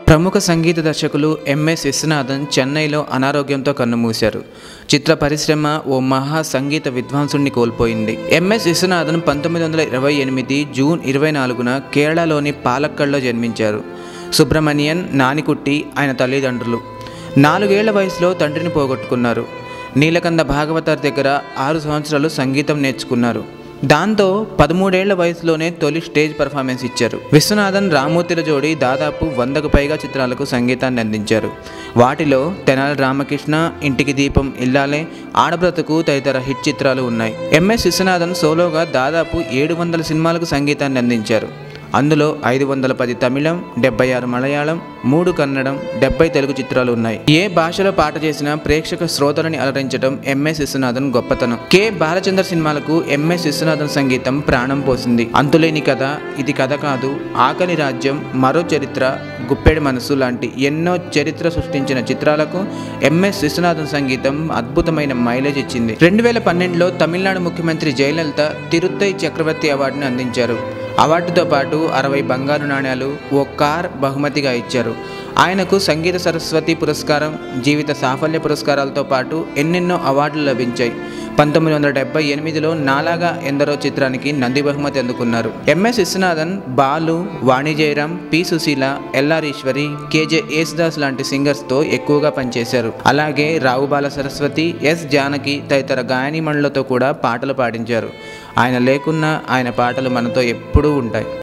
ప్రముఖ సంగీత దర్శకులు ఎంఎస్ విశ్వనాథన్ చెన్నైలో అనారోగ్యంతో కన్నుమూశారు చిత్ర పరిశ్రమ ఓ మహా సంగీత విద్వాంసుడిని కోల్పోయింది ఎంఎస్ విశ్వనాథన్ పంతొమ్మిది వందల ఇరవై ఎనిమిది జూన్ ఇరవై నాలుగున కేరళలోని పాలక్కడ్లో జన్మించారు సుబ్రమణియన్ నానికుట్టి ఆయన తల్లిదండ్రులు నాలుగేళ్ల వయసులో తండ్రిని పోగొట్టుకున్నారు నీలకంద భాగవతార్ దగ్గర ఆరు సంవత్సరాలు సంగీతం నేర్చుకున్నారు దాంతో పదమూడేళ్ల వయసులోనే తొలి స్టేజ్ పర్ఫార్మెన్స్ ఇచ్చారు విశ్వనాథన్ రామూర్తిల జోడి దాదాపు వందకు పైగా చిత్రాలకు సంగీతాన్ని అందించారు వాటిలో తెనాలి రామకృష్ణ ఇంటికి దీపం ఇల్లాలే ఆడబ్రతుకు తదితర హిట్ చిత్రాలు ఉన్నాయి ఎంఎస్ విశ్వనాథన్ సోలోగా దాదాపు ఏడు వందల సినిమాలకు సంగీతాన్ని అందించారు అందులో ఐదు వందల పది తమిళం డెబ్బై ఆరు మలయాళం మూడు కన్నడం డెబ్బై తెలుగు చిత్రాలు ఉన్నాయి ఏ భాషలో పాట చేసినా ప్రేక్షక శ్రోతలని అలరించడం ఎంఎస్ విశ్వనాథన్ గొప్పతనం కె బాలచంద్ర సినిమాలకు ఎంఎస్ విశ్వనాథన్ సంగీతం ప్రాణం పోసింది అంతులేని కథ ఇది కథ కాదు ఆకలి రాజ్యం మరో చరిత్ర గుప్పెడి మనసు లాంటి ఎన్నో చరిత్ర సృష్టించిన చిత్రాలకు ఎంఎస్ విశ్వనాథన్ సంగీతం అద్భుతమైన మైలేజ్ ఇచ్చింది రెండు వేల పన్నెండులో తమిళనాడు ముఖ్యమంత్రి జయలలిత తిరుత్తై చక్రవర్తి అవార్డును అందించారు అవార్డుతో పాటు అరవై బంగారు నాణ్యాలు ఓ కార్ బహుమతిగా ఇచ్చారు ఆయనకు సంగీత సరస్వతి పురస్కారం జీవిత సాఫల్య పురస్కారాలతో పాటు ఎన్నెన్నో అవార్డులు లభించాయి పంతొమ్మిది వందల డెబ్బై ఎనిమిదిలో నాలాగా ఎందరో చిత్రానికి నంది బహుమతి అందుకున్నారు MS Viswanathan Balu Vani Jayaram P Susheela LR Eswari KJ Yesudas లాంటి సింగర్స్తో ఎక్కువగా పనిచేశారు అలాగే రావుబాల సరస్వతి ఎస్ జానకి తదితర గాయనిమణులతో కూడా పాటలు పాడించారు ఆయన లేకున్నా ఆయన పాటలు మనతో ఎప్పుడూ ఉంటాయి